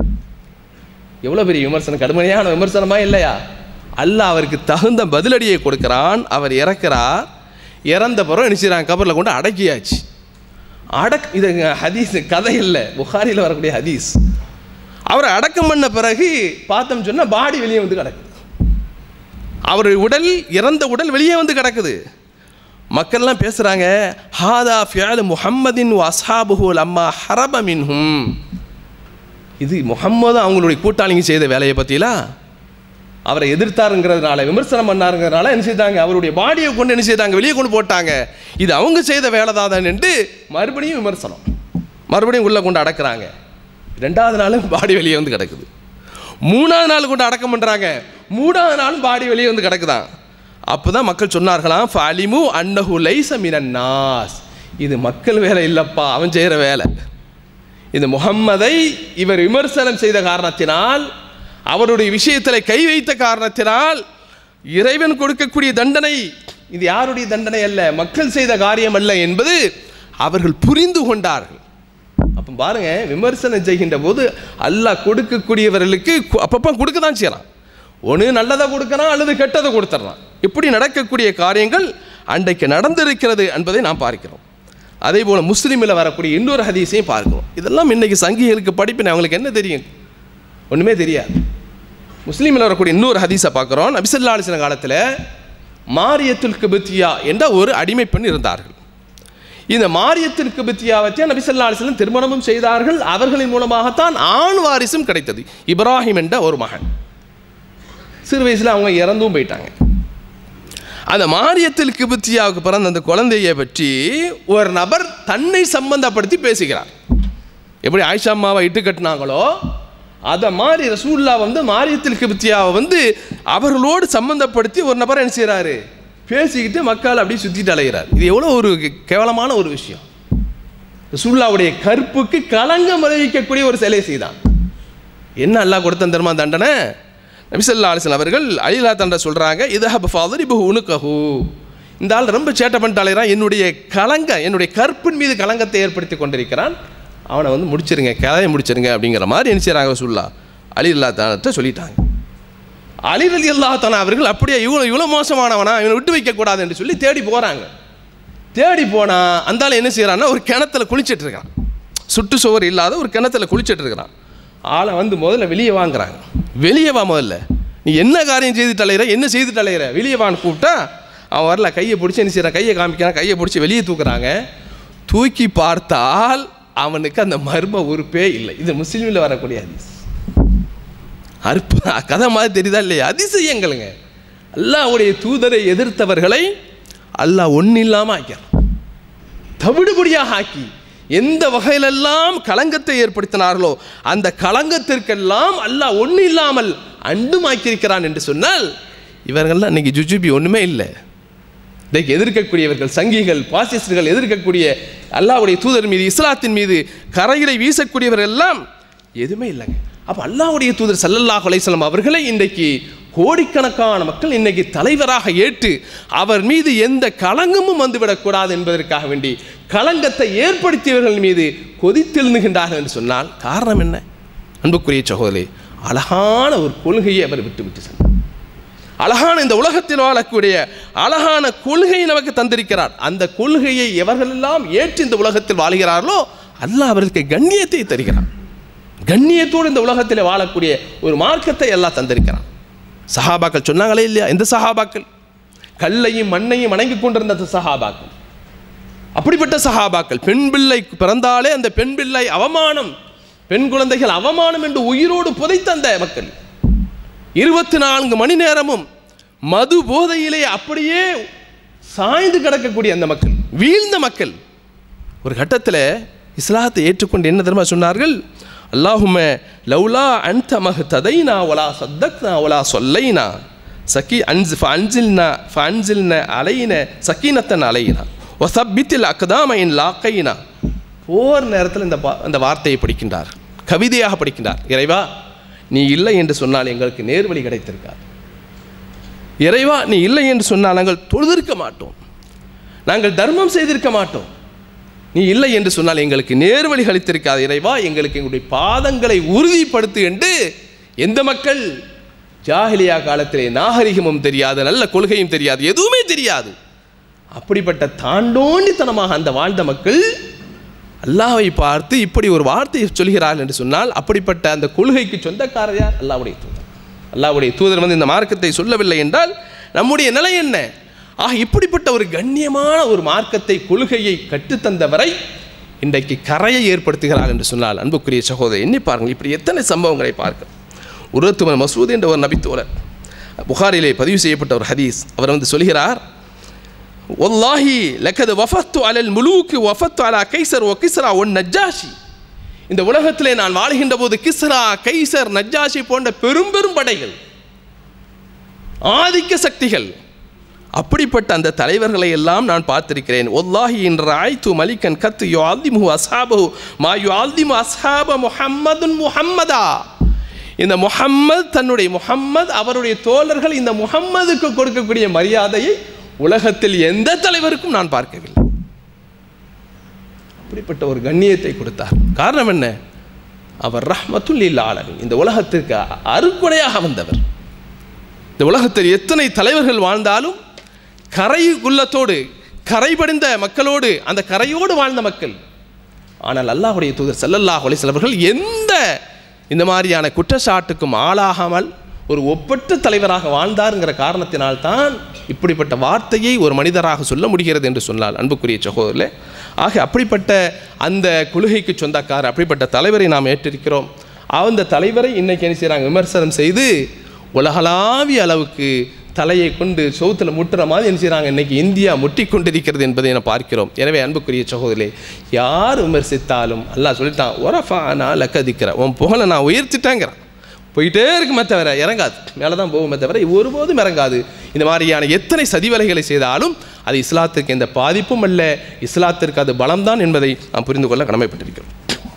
எவ்வளோ பெரிய விமர்சனம் கடுமையான விமர்சனமா இல்லையா அல்லாஹ் அவருக்கு தகுந்த பதிலடியை கொடுக்கிறான் அவர் இறக்குறார் இறந்த பிறகு என்ன செய்கிறாங்க கபரில் கொண்டு அடக்கியாச்சு அடக் இது ஹதீஸ் கதை இல்லை புகாரியில் வரக்கூடிய ஹதீஸ் அவரை அடக்கம் பண்ண பிறகு பார்த்தோம் சொன்னால் பாடி வெளியே வந்து கிடக்குது அவர் உடல் இறந்த உடல் வெளியே வந்து கிடக்குது மக்கள்லாம் பேசுகிறாங்க ஹாதா ஃபியாலு முஹம்மதின் அஸ்ஹாபுஹுல் அம்மா ஹரப மின்ஹும் இது முகம்மது அவங்களுடைய கூட்டாளிங்க செய்த வேலையை பற்றிலாம் அவரை எதிர்த்தாருங்கிறதுனால விமர்சனம் பண்ணாருங்கிறதுனால என்ன செய்தாங்க அவருடைய பாடியை கொண்டு என்ன செய்தாங்க வெளியே கொண்டு போட்டாங்க இது அவங்க செய்த வேலை தான் என்று மறுபடியும் விமர்சனம் மறுபடியும் உள்ளே கொண்டு அடக்குறாங்க ரெண்டாவது நாளும் பாடி வெளியே வந்து கிடக்குது மூணாவது நாள் கொண்டு அடக்கம் பண்ணுறாங்க மூணாவது நாளும் பாடி வெளியே வந்து கிடக்குதான் அப்போ தான் மக்கள் சொன்னார்களாம் ஃபலிமு அன்னஹு லைச மினன் நாஸ் இது மக்கள் வேலை இல்லைப்பா அவன் செய்கிற வேலை இந்த முகம்மதை இவர் விமர்சனம் செய்த காரணத்தினால் அவருடைய விஷயத்தில் கை வைத்த காரணத்தினால் இறைவன் கொடுக்கக்கூடிய தண்டனை இது யாருடைய தண்டனை அல்ல மக்கள் செய்த காரியம் அல்ல என்பது அவர்கள் புரிந்து கொண்டார்கள் அப்போ பாருங்க விமர்சனம் செய்கின்ற போது அல்லாஹ் கொடுக்கக்கூடியவர்களுக்கு கு- அப்பப்போ கொடுக்க தான் செய்யலாம் ஒன்று நல்லதை கொடுக்கறான் அல்லது கெட்டதை கொடுத்துட்றான் இப்படி நடக்கக்கூடிய காரியங்கள் அன்றைக்கு நடந்திருக்கிறது என்பதை நாம் பார்க்கிறோம் அதே போல் முஸ்லீமில் வரக்கூடிய இன்னொரு ஹதீஸையும் பார்க்கிறோம் இதெல்லாம் இன்னைக்கு சங்கிகளுக்கு படிப்பினை அவங்களுக்கு என்ன தெரியும் ஒன்றுமே தெரியாது முஸ்லீமில் வரக்கூடிய இன்னொரு ஹதீஸை பார்க்குறோம் நபிசல்லா அலிஸ்ல காலத்தில் மாரியத்துல் கிபித்தியா என்ற ஒரு அடிமை பெண் இருந்தார்கள் இந்த மாரியத்துல் கிபித்தியாவற்றை நபிசல்லா அலிஸ்லம் திருமணமும் செய்தார்கள் அவர்களின் மூலமாகத்தான் ஆண் வாரிசும் கிடைத்தது இப்ராஹிம் என்ற ஒரு மகன் சிறு வயசில் அவங்க இறந்தும் போயிட்டாங்க அந்த மாரியத்தில் கிபுத்தியாவுக்கு பிறந்த அந்த குழந்தையை பற்றி ஒரு நபர் தன்னை சம்பந்தப்படுத்தி பேசுகிறார் எப்படி ஆயிஷா அம்மாவை இட்டு கட்டினாங்களோ அதை மாதிரி ரசூல்லா வந்து மாரியத்தில் கிபுத்தியாவை வந்து அவர்களோடு சம்பந்தப்படுத்தி ஒரு நபர் என்ன செய்கிறாரு பேசிக்கிட்டு மக்கள் அப்படியே சுற்றிட்டு அலைகிறார் இது எவ்வளோ ஒரு கேவலமான ஒரு விஷயம் ரசூல்லாவுடைய கற்புக்கு களங்கம் விளைவிக்கக்கூடிய ஒரு சிலை செய்தான் என்ன அல்லாஹ் கொடுத்தன் தெரியுமா தண்டனை நபிசல்லா அலிஸ்லாம் அவர்கள் அலிலா தண்டை சொல்கிறாங்க இதஹப் ஃபாதர் இப்போ உனுக்கஹு இந்த ஆள் ரொம்ப சேட்டை பண்ணிட்டாலேறான் என்னுடைய கலங்க என்னுடைய கற்பின் மீது கலங்கத்தை ஏற்படுத்தி கொண்டிருக்கிறான் அவனை வந்து முடிச்சிருங்க கதையை முடிச்சிருங்க அப்படிங்கிற மாதிரி என்ன செய்கிறாங்க சொல்லா அலி அல்லா தானத்தை சொல்லிட்டாங்க அலி அலி அல்லா தானா அவர்கள் அப்படியே இவ்வளோ இவ்வளோ மோசமானவனா இவனை விட்டு வைக்கக்கூடாது என்று சொல்லி தேடி போகிறாங்க தேடி போனால் அந்த ஆள் என்ன செய்கிறான்னா ஒரு கிணத்துல குளிச்சிட்டு இருக்கான் சுட்டு சுவர் இல்லாத ஒரு கிணத்துல குளிச்சிட்டு இருக்கிறான் ஆளை வந்து முதல்ல வெளியே வாங்குறாங்க வெளியே வா முதல்ல நீ என்ன காரியம் செய்துட்டு அலையிற என்ன செய்துட்டு அலையிற வெளியே வான்னு கூப்பிட்டா அவன் வரல கையை பிடிச்சி என்ன செய்கிறான் கையை காமிக்கிறான் கையை பிடிச்சி வெளியே தூக்குறாங்க தூக்கி பார்த்தால் அவனுக்கு அந்த மர்ம உறுப்பே இல்லை இது முஸ்லீமில் வரக்கூடிய ஹதீஸ் அற்ப கதை மாதிரி தெரியுதா இல்லையா அதிசயங்களுங்க அல்லாஹ்வுடைய தூதரை எதிர்த்தவர்களை அல்லாஹ் ஒன்றும் இல்லாமல் ஆக்கிறான் தவிடுபடியாக ஆக்கி எந்த வகையிலெல்லாம் களங்கத்தை ஏற்படுத்தினார்களோ அந்த களங்கத்திற்கெல்லாம் அல்லாஹ் ஒன்றும் இல்லாமல் அண்டும் ஆக்கியிருக்கிறான் என்று சொன்னால் இவர்கள்லாம் இன்னைக்கு ஜுஜுபி ஒன்றுமே இல்லை இன்றைக்கு எதிர்க்கக்கூடியவர்கள் சங்கிகள் பாசிஸ்டுகள் எதிர்க்கக்கூடிய அல்லாஹ்வுடைய தூதர் மீது இஸ்லாத்தின் மீது கரைகளை வீசக்கூடியவர்கள் எல்லாம் எதுவுமே இல்லைங்க அப்போ அல்லாஹ்வுடைய தூதர் சல்லல்லாஹு அலைஹிஸ்ஸலாம் அவர்களை இன்றைக்கு கோடிக்கணக்கான மக்கள் இன்னைக்கு தலைவராக ஏற்று அவர் மீது எந்த களங்கமும் வந்துவிடக்கூடாது என்பதற்காக வேண்டி களங்கத்தை ஏற்படுத்தியவர்கள் மீது கொதித்தெழுந்துகின்றார்கள் என்று சொன்னால் காரணம் என்ன அன்புக்குரிய சகோதரி அழகான ஒரு கொள்கையை அவர் விட்டு விட்டு சென்றார் அழகான இந்த உலகத்தில் வாழக்கூடிய அழகான கொள்கையை நமக்கு தந்திருக்கிறார் அந்த கொள்கையை எவர்களெல்லாம் ஏற்று இந்த உலகத்தில் வாழ்கிறார்களோ அல்லாஹ் அவர்களுக்கு கண்ணியத்தை தருகிறான் கண்ணியத்தோடு இந்த உலகத்தில் வாழக்கூடிய ஒரு மார்க்கத்தை எல்லாம் தந்திருக்கிறான் சஹாபாக்கள் சொன்னாங்களே இல்லையா எந்த சஹாபாக்கள் கல்லையும் மண்ணையும் வணங்கி கொண்டிருந்த அந்த சஹாபாக்கள் அப்படிப்பட்ட சஹாபாக்கள் பெண் பிள்ளை பிறந்தாலே அந்த பெண் பிள்ளை அவமானம் பெண் குழந்தைகள் அவமானம் என்று உயிரோடு புதைத்த அந்த மக்கள் இருபத்தி நான்கு மணி நேரமும் மது போதையிலே அப்படியே சாய்ந்து கிடக்கக்கூடிய அந்த மக்கள் வீழ்ந்த மக்கள் ஒரு கட்டத்தில் இஸ்லாத்தை ஏற்றுக்கொண்டு என்ன தெரியுமா சொன்னார்கள் அல்லாஹும லவ்லா அன்த மஹ் ததைனா ஒலா சத்தக்னா ஒலா சொல்லைனா சக்கி அன்ஸ் ஃபன்சில்னா ஃபன்சில்ன அலைன சக்கீனத்தன் அலைனா ஒசப்பித்தில் அக்தாமையின் லாக்கைனா போர் நேரத்தில் இந்த பா- இந்த வார்த்தையை படிக்கின்றார் கவிதையாக படிக்கின்றார் இறைவா நீ இல்லை என்று சொன்னால் எங்களுக்கு நேர்வழி கிடைத்திருக்காது இறைவா நீ இல்லை என்று சொன்னால் நாங்கள் தொழுதிருக்க மாட்டோம் நாங்கள் தர்மம் செய்திருக்க மாட்டோம் நீ இல்லை என்று சொன்னால் எங்களுக்கு நேர்வழி அளித்திருக்காது இறைவா எங்களுக்கு எங்களுடைய பாதங்களை உறுதிப்படுத்து என்று எந்த மக்கள் ஜாஹிலியா காலத்திலே நாகரிகமும் தெரியாது நல்ல கொள்கையும் தெரியாது எதுவுமே தெரியாது அப்படிப்பட்ட தாண்டோண்டித்தனமாக அந்த வாழ்ந்த மக்கள் அல்லாஹ்வை பார்த்து இப்படி ஒரு வார்த்தையை சொல்கிறார்கள் என்று சொன்னால் அப்படிப்பட்ட அந்த கொள்கைக்கு சொந்தக்காரர் யார் அல்லாஹ்வுடைய தூதர் அல்லாஹ்வுடைய தூதர் வந்து இந்த மார்க்கத்தை சொல்லவில்லை என்றால் நம்முடைய நிலை என்ன ஆக இப்படிப்பட்ட ஒரு கண்ணியமான ஒரு மார்க்கத்தை கொள்கையை கற்றுத்தந்தவரை இன்றைக்கு கரையை ஏற்படுத்துகிறார் என்று சொன்னால் அன்புக்குரிய சகோதரர் எண்ணி பாருங்கள் இப்படி எத்தனை சம்பவங்களை பார்க்க உருத்துவன் மசூத் என்ற ஒரு நபித்தோழர் புகாரிலே பதிவு செய்யப்பட்ட ஒரு ஹதீஸ் அவர் வந்து சொல்கிறார் ஒல்லாஹி லக்கது வஃபத்து அலல் முலூக்கு வஃபத்து அலா கைசர் ஒ கிஸ்ரா ஒன் நஜ்ஜாஷி இந்த உலகத்திலே நான் வாழ்கின்ற போது கிஸ்ரா கைசர் நஜ்ஜாஷி போன்ற பெரும் பெரும் படைகள் ஆதிக்க சக்திகள் அப்படிப்பட்ட அந்த தலைவர்களை எல்லாம் நான் பார்த்திருக்கிறேன் ஒல்லாஹி என்ற ஆய்த்து மலிக்கன் கத்து யோ ஆல்திமு அஸ்ஹாபு மா யோ ஆல்திமு அஸ்ஹாப முஹம்மதுன் முஹம்மதா இந்த முஹம்மது தன்னுடைய முஹம்மது அவருடைய தோழர்கள் இந்த முஹம்மதுக்கு கொடுக்கக்கூடிய மரியாதையை உலகத்தில் எந்த தலைவருக்கும் நான் பார்க்கவில்லை அப்படிப்பட்ட ஒரு கண்ணியத்தை கொடுத்தார் காரணம் என்ன அவர் ரஹ்மத்துல் ஆலமி இந்த உலகத்திற்கு அருக்குடையாக வந்தவர் இந்த உலகத்தில் எத்தனை தலைவர்கள் வாழ்ந்தாலும் கரை உள்ளத்தோடு கரைபடிந்த மக்களோடு அந்த கரையோடு வாழ்ந்த மக்கள் ஆனால் அல்லாஹுடைய தூதர் சல்லல்லாஹ் அலிஸ்லவர்கள் எந்த இந்த மாதிரியான குற்றச்சாட்டுக்கும் ஆளாகாமல் ஒரு ஒப்பற்ற தலைவராக வாழ்ந்தாருங்கிற காரணத்தினால்தான் இப்படிப்பட்ட வார்த்தையை ஒரு மனிதராக சொல்ல முடிகிறது என்று சொன்னால் அன்புக்குரிய சகோதரில் ஆக அப்படிப்பட்ட அந்த கொள்கைக்கு சொந்தக்காரர் அப்படிப்பட்ட தலைவரை நாம் ஏற்றிருக்கிறோம் அந்த தலைவரை இன்னைக்கு என்ன செய்கிறாங்க விமர்சனம் செய்து உலகளாவிய அளவுக்கு தலையை கொண்டு சவுத்தில் முட்டுற மாதிரி என்ன செய்கிறாங்க இன்றைக்கி இந்தியா முட்டி கொண்டிருக்கிறது என்பதை நான் பார்க்கிறோம் எனவே அன்புக்குரிய சகோதரிலே யார் விமர்சித்தாலும் அல்லாஹ் சொல்லிட்டான் ஒரஃபா நான் லக்கதிக்கிறேன் உன் புகழை நான் உயர்த்திட்டேங்கிறேன் போயிட்டே இருக்குமே தவிர இறங்காது மேலே தான் போகுமே தவிர ஒருபோதும் இறங்காது இந்த மாதிரியான எத்தனை சதிவலைகளை செய்தாலும் அது இஸ்லாத்திற்கு எந்த பாதிப்பும் அல்ல இஸ்லாத்திற்கு அது பலம்தான் என்பதை நாம் புரிந்து கொள்ள கடமைப்பட்டிருக்கிறோம்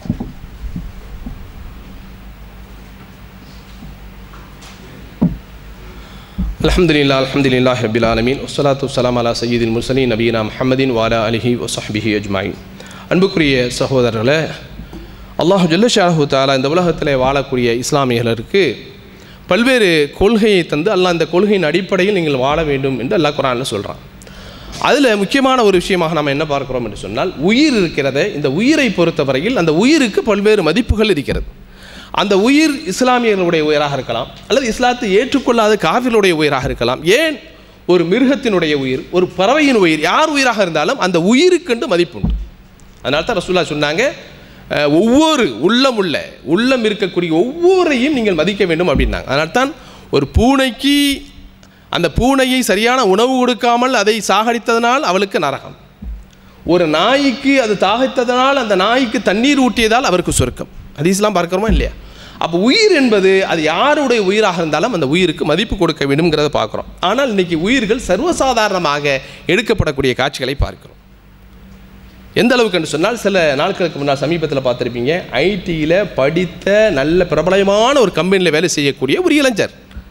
அலமதுல்லா அலமதுல்லா ஹபில் ஆலமீன் வசலாத்து வலாம் அலா சயீதின் முர்சலின் நபீனா முஹம்மதின் வாலா அலிஹி வசஹபிஹி அஜ்மாயின் அன்புக்குரிய சகோதரர்களை அல்லாஹு ஜல்லஷாஹு தாலா இந்த உலகத்தில் வாழக்கூடிய இஸ்லாமியர்களுக்கு பல்வேறு கொள்கையை தந்து அல்லாஹ் அந்த கொள்கையின் அடிப்படையில் நீங்கள் வாழ வேண்டும் என்று அல்லாஹ் குரானில் சொல்கிறான் அதில் முக்கியமான ஒரு விஷயமாக நம்ம என்ன பார்க்குறோம் என்று சொன்னால் உயிர் இருக்கிறத இந்த உயிரை பொறுத்தவரையில் அந்த உயிருக்கு பல்வேறு மதிப்புகள் இருக்கிறது அந்த உயிர் இஸ்லாமியர்களுடைய உயிராக இருக்கலாம் அல்லது இஸ்லாத்தை ஏற்றுக்கொள்ளாத காவிர்களுடைய உயிராக இருக்கலாம் ஏன் ஒரு மிருகத்தினுடைய உயிர் ஒரு பறவையின் உயிர் யார் உயிராக இருந்தாலும் அந்த உயிருக்கென்று மதிப்புண்டு அதனால தான் ரசூல்லா சொன்னாங்க அஹ், ஒவ்வொரு உள்ளம் உள்ள உள்ளம் இருக்கக்கூடிய ஒவ்வொரையும் நீங்கள் மதிக்க வேண்டும் அப்படின்னாங்க அதனால தான் ஒரு பூனைக்கு அந்த பூனையை சரியான உணவு கொடுக்காமல் அதை சாகடித்ததனால் அவளுக்கு நரகம் ஒரு நாய்க்கு அது தாகித்ததனால் அந்த நாய்க்கு தண்ணீர் ஊட்டியதால் அவருக்கு சொர்க்கம் ஹதீஸ்லாம் பார்க்குறோமா இல்லையா அப்போ உயிர் என்பது அது யாருடைய உயிராக இருந்தாலும் அந்த உயிருக்கு மதிப்பு கொடுக்க வேண்டும்ங்கிறத பார்க்குறோம் ஆனால் இன்னைக்கு உயிர்கள் சர்வசாதாரணமாக எடுக்கப்படக்கூடிய காட்சிகளை பார்க்கிறோம் எந்த அளவுக்கு என்று சொன்னால் சில நாட்களுக்கு முன்னால் சமீபத்தில் பார்த்துருப்பீங்க ஐடியில் படித்த நல்ல பிரபலமான ஒரு கம்பெனியில் வேலை செய்யக்கூடிய ஒரு இளைஞர்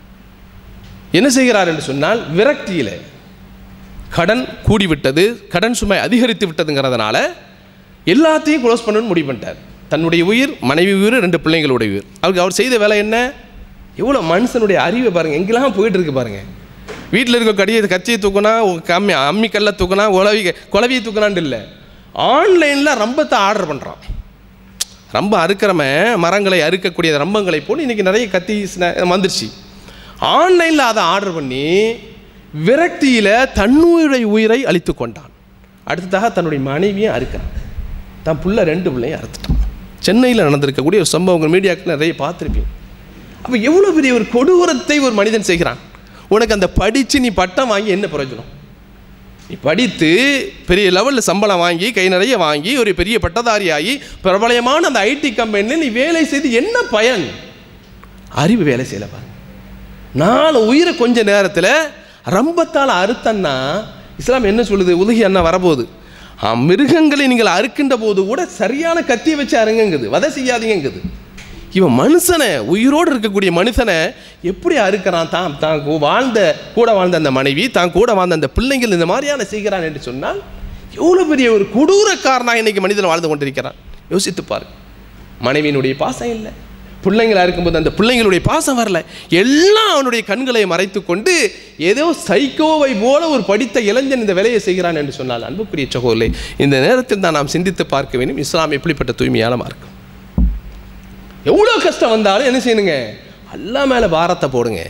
என்ன செய்கிறார் என்று சொன்னால் விரக்தியில் கடன் கூடிவிட்டது கடன் சுமை அதிகரித்து விட்டதுங்கிறதுனால எல்லாத்தையும் க்ளோஸ் பண்ணணும்னு முடிவு பண்ணிட்டார் தன்னுடைய உயிர் மனைவி உயிர் ரெண்டு பிள்ளைங்களுடைய உயிர் அவருக்கு அவர் செய்த வேலை என்ன எவ்வளோ மனுஷனுடைய அறிவை பாருங்கள் எங்கெல்லாம் போயிட்டு இருக்கு பாருங்கள் வீட்டில் இருக்க கடியை கச்சியை தூக்குனா கம்மி அம்மி கல்லை தூக்குனா உழவி குழவியை தூக்குனான்னு இல்லை ஆன்லைனில் ரம்பத்தை ஆர்டர் பண்ணுறான் ரொம்ப அறுக்கிறவன் மரங்களை அறுக்கக்கூடிய ரம்பங்களை போட்டு இன்றைக்கி நிறைய கத்தி ஸ்ன- வந்துருச்சு ஆன்லைனில் அதை ஆர்டர் பண்ணி விரக்தியில் தன்னுடைய உயிரை அழித்து கொண்டான் அடுத்ததாக தன்னுடைய மனைவியை அறுக்கிறான் தான் புள்ள ரெண்டு பிள்ளையும் அறுத்துட்டான் சென்னையில் நடந்திருக்கக்கூடிய ஒரு சம்பவங்கள் மீடியாக்கள் நிறைய பார்த்துருப்பீங்க அப்போ எவ்வளோ பெரிய ஒரு கொடூரத்தை ஒரு மனிதன் செய்கிறான் உனக்கு அந்த படித்து நீ பட்டம் வாங்கி என்ன பிரயோஜனம் நீ படித்து பெரிய லெவலில் சம்பளம் வாங்கி கை நிறைய வாங்கி ஒரு பெரிய பட்டதாரியாகி பிரபலமான அந்த ஐடி கம்பெனியில் நீ வேலை செய்து என்ன பயன் அறிவு வேலை செய்யல பாருங்க நாலு உயிரை கொஞ்ச நேரத்தில் ரம்பத்தால் அறுத்தன்னா இஸ்லாம் என்ன சொல்லுது உலகி அண்ணா வரப்போகுது ஆ, மிருகங்களை நீங்கள் அறுக்கின்ற போது கூட சரியான கத்தியை வச்சு அருங்குங்குது வதை செய்யாதீங்கங்குது இவன் மனுஷனை உயிரோடு இருக்கக்கூடிய மனுஷனை எப்படி அறுக்கிறான் தான் தான் கூ- வாழ்ந்த கூட வாழ்ந்த அந்த மனைவி தான் கூட வாழ்ந்த அந்த பிள்ளைங்கள் இந்த மாதிரியான செய்கிறான் என்று சொன்னால் எவ்வளோ பெரிய ஒரு கொடூரக்காரனாக இன்னைக்கு மனிதன் வாழ்ந்து கொண்டிருக்கிறான் யோசித்து பாரு மனைவியினுடைய பாசம் இல்லை பிள்ளைங்களா இருக்கும்போது அந்த பிள்ளைங்களுடைய பாசம் வரல எல்லாம் அவனுடைய கண்களை மறைத்து கொண்டு ஏதோ சைக்கோவை போல ஒரு படித்த இளைஞன் இந்த வேலையை செய்கிறான் என்று சொன்னால் அன்புக்குரிய சகோதரே இந்த நேரத்தில் தான் நாம் சிந்தித்து பார்க்க வேண்டும் இஸ்லாம் எப்படிப்பட்ட தூய்மையான மார்க்கம் எவ்வளோ கஷ்டம் வந்தாலும் என்ன செய்யணுங்க அல்லா மேலே பாரத்தை போடுங்க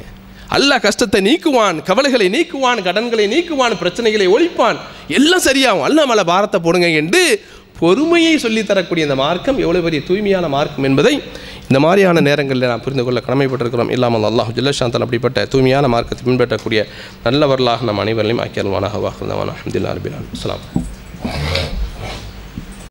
அல்லாஹ் கஷ்டத்தை நீக்குவான் கவலைகளை நீக்குவான் கடன்களை நீக்குவான் பிரச்சனைகளை ஒழிப்பான் எல்லாம் சரியாகும் அல்லாஹ் மேலே பாரத்தை போடுங்க என்று பொறுமையை சொல்லித் தரக்கூடிய இந்த மார்க்கம் எவ்வளோ பெரிய தூய்மையான மார்க்கம் என்பதை இந்த மாதிரியான நேரங்களில் நாம் புரிந்து கொள்ள கடமைப்பட்டிருக்கிறோம் இல்லாமல் அல்லாஹ் ஜில்லஷாந்தன் அப்படிப்பட்ட தூய்மையான மார்க்கத்தை பின்பற்றக்கூடிய நல்லவர்களாக நம் அனைவரையும் ஆக்கியல்வானாக வாக்குந்தவான அஹமதுல்லா அரபிலான் அஸ்லாம்